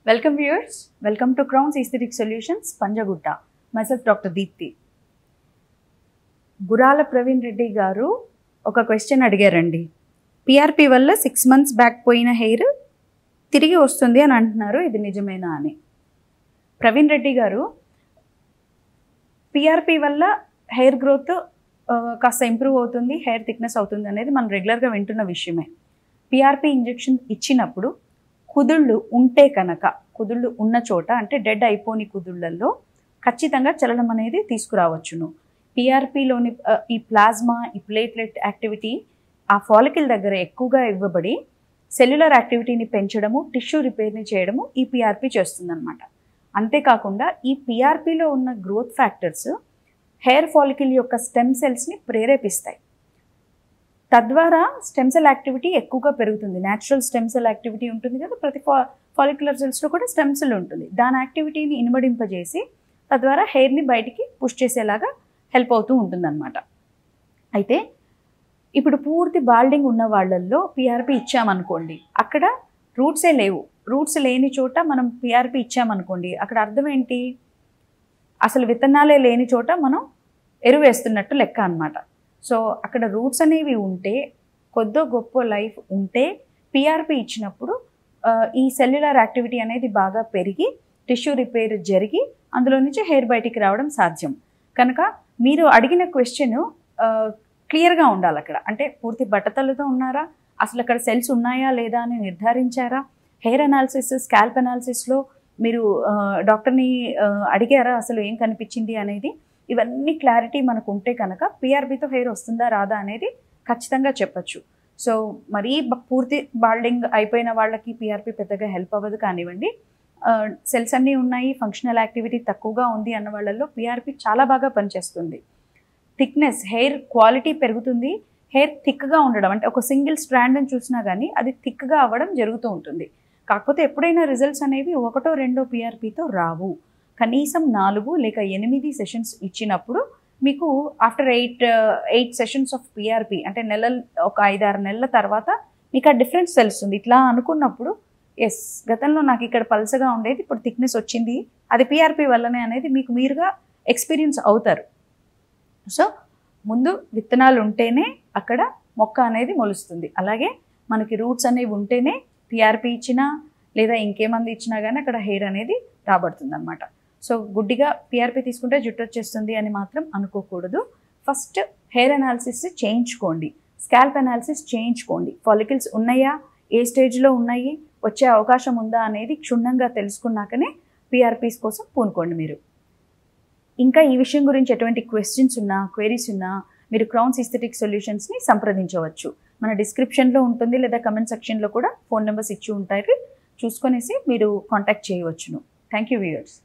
welcome viewers welcome to crowns aesthetic solutions Panjagutta myself doctor Deepthi Gurala Praveen Reddy garu ఒక question అడిగారండి PRP వల్ల six months back పోయిన hair తిరిగి వస్తుంది అని అంటున్నారు ఇది నిజమేనా అని ప్రవీణ్ రెడ్డి గారు పిఆర్పి వల్ల హెయిర్ గ్రోత్ కాస్త ఇంప్రూవ్ అవుతుంది హెయిర్ థిక్నెస్ అవుతుంది అనేది మనం రెగ్యులర్గా వింటున్న విషయమే పిఆర్పి ఇంజెక్షన్ ఇచ్చినప్పుడు కుదుళ్ళు ఉంటే కనుక కుదుళ్ళు ఉన్న చోట అంటే డెడ్ అయిపోని కుదుళ్ళల్లో ఖచ్చితంగా చలనం అనేది తీసుకురావచ్చును పిఆర్పిలోని ఈ ప్లాజ్మా ఈ ప్లేట్లెట్ యాక్టివిటీ ఆ ఫాలికల్ దగ్గర ఎక్కువగా ఇవ్వబడి సెల్యులర్ యాక్టివిటీని పెంచడము టిష్యూ రిపేర్ని చేయడము ఈ పిఆర్పి చేస్తుందన్నమాట అంతేకాకుండా ఈ పిఆర్పిలో ఉన్న గ్రోత్ ఫ్యాక్టర్స్ హెయిర్ ఫాలికల్ యొక్క స్టెమ్ సెల్స్ని ప్రేరేపిస్తాయి తద్వారా స్టెమ్ సెల్ యాక్టివిటీ ఎక్కువగా పెరుగుతుంది న్యాచురల్ స్టెమ్ సెల్ యాక్టివిటీ ఉంటుంది కదా ప్రతి ఫా ఫాలిక్యులర్ సెల్స్లో కూడా స్టెమ్ సెల్ ఉంటుంది దాని యాక్టివిటీని ఇనుమడింపజేసి తద్వారా హెయిర్ని బయటికి పుష్ చేసేలాగా హెల్ప్ అవుతూ ఉంటుందన్నమాట అయితే ఇప్పుడు పూర్తి బాల్డింగ్ ఉన్న వాళ్ళల్లో పిఆర్పి ఇచ్చామనుకోండి అక్కడ రూట్సే లేవు రూట్స్ లేని చోట మనం పిఆర్పి ఇచ్చామనుకోండి అక్కడ అర్థం ఏంటి అసలు విత్తనాలే లేని చోట మనం ఎరువు వేస్తున్నట్టు లెక్క అనమాట సో అక్కడ రూట్స్ అనేవి ఉంటే కొద్దో గొప్ప లైఫ్ ఉంటే పిఆర్పి ఇచ్చినప్పుడు ఈ సెల్యులర్ యాక్టివిటీ అనేది బాగా పెరిగి టిష్యూ రిపేర్ జరిగి అందులో నుంచి హెయిర్ బయటికి రావడం సాధ్యం కనుక మీరు అడిగిన క్వశ్చన్ క్లియర్గా ఉండాలి అక్కడ అంటే పూర్తి బట్టతలతో ఉన్నారా అసలు అక్కడ సెల్స్ ఉన్నాయా లేదా అని నిర్ధారించారా హెయిర్ అనాలిసిస్ స్కాల్ప్ అనాలిసిస్లో మీరు డాక్టర్ని అడిగారా అసలు ఏం కనిపించింది అనేది ఇవన్నీ క్లారిటీ మనకు ఉంటే కనుక పిఆర్బితో హెయిర్ వస్తుందా రాదా అనేది ఖచ్చితంగా చెప్పచ్చు సో మరీ పూర్తి బాల్డింగ్ అయిపోయిన వాళ్ళకి పిఆర్పి పెద్దగా హెల్ప్ అవ్వదు కానివ్వండి సెల్స్ అన్నీ ఉన్నాయి ఫంక్షనల్ యాక్టివిటీ తక్కువగా ఉంది అన్న వాళ్ళల్లో పిఆర్పి చాలా బాగా పనిచేస్తుంది థిక్నెస్ హెయిర్ క్వాలిటీ పెరుగుతుంది హెయిర్ థిక్గా ఉండడం అంటే ఒక సింగిల్ స్ట్రాండ్ని చూసినా కానీ అది థిక్గా అవ్వడం జరుగుతూ ఉంటుంది కాకపోతే ఎప్పుడైనా రిజల్ట్స్ అనేవి ఒకటో రెండో పిఆర్పితో రావు కనీసం నాలుగు లేక ఎనిమిది సెషన్స్ ఇచ్చినప్పుడు మీకు after eight eight sessions of PRP అంటే నెల ఒక ఐదారు నెలల తర్వాత మీకు ఆ డిఫరెన్స్ తెలుస్తుంది ఇట్లా అనుకున్నప్పుడు ఎస్ గతంలో నాకు ఇక్కడ పల్సగా ఉండేది ఇప్పుడు థిక్నెస్ వచ్చింది అది పిఆర్పి వల్లనే అనేది మీకు మీరుగా ఎక్స్పీరియన్స్ అవుతారు సో ముందు విత్తనాలు ఉంటేనే అక్కడ మొక్క అనేది మొలుస్తుంది అలాగే మనకి రూట్స్ అనేవి ఉంటేనే పిఆర్పి ఇచ్చినా లేదా ఇంకేమంది ఇచ్చినా కానీ అక్కడ హెయిర్ అనేది రాబడుతుంది అనమాట సో గుడ్డిగా పిఆర్పి తీసుకుంటే జుట్టు వచ్చేస్తుంది అని మాత్రం అనుకోకూడదు ఫస్ట్ హెయిర్ అనాలిసిస్ చేయించుకోండి స్కాల్ప్ అనాలిసిస్ చేయించుకోండి ఫాలికల్స్ ఉన్నాయా ఏ స్టేజ్లో ఉన్నాయి వచ్చే అవకాశం ఉందా అనేది క్షుణ్ణంగా తెలుసుకున్నాకనే పిఆర్పీస్ కోసం పూనుకోండి మీరు ఇంకా ఈ విషయం గురించి ఎటువంటి క్వశ్చన్స్ ఉన్నా క్వైరీస్ ఉన్నా మీరు క్రౌన్స్ ఇస్థెటిక్ సొల్యూషన్స్ని సంప్రదించవచ్చు మన డిస్క్రిప్షన్లో ఉంటుంది లేదా కమెంట్ సెక్షన్లో కూడా ఫోన్ నెంబర్స్ ఇచ్చి ఉంటాయి చూసుకొనేసి మీరు కాంటాక్ట్ చేయవచ్చును థ్యాంక్ యూ వ్యూయర్స్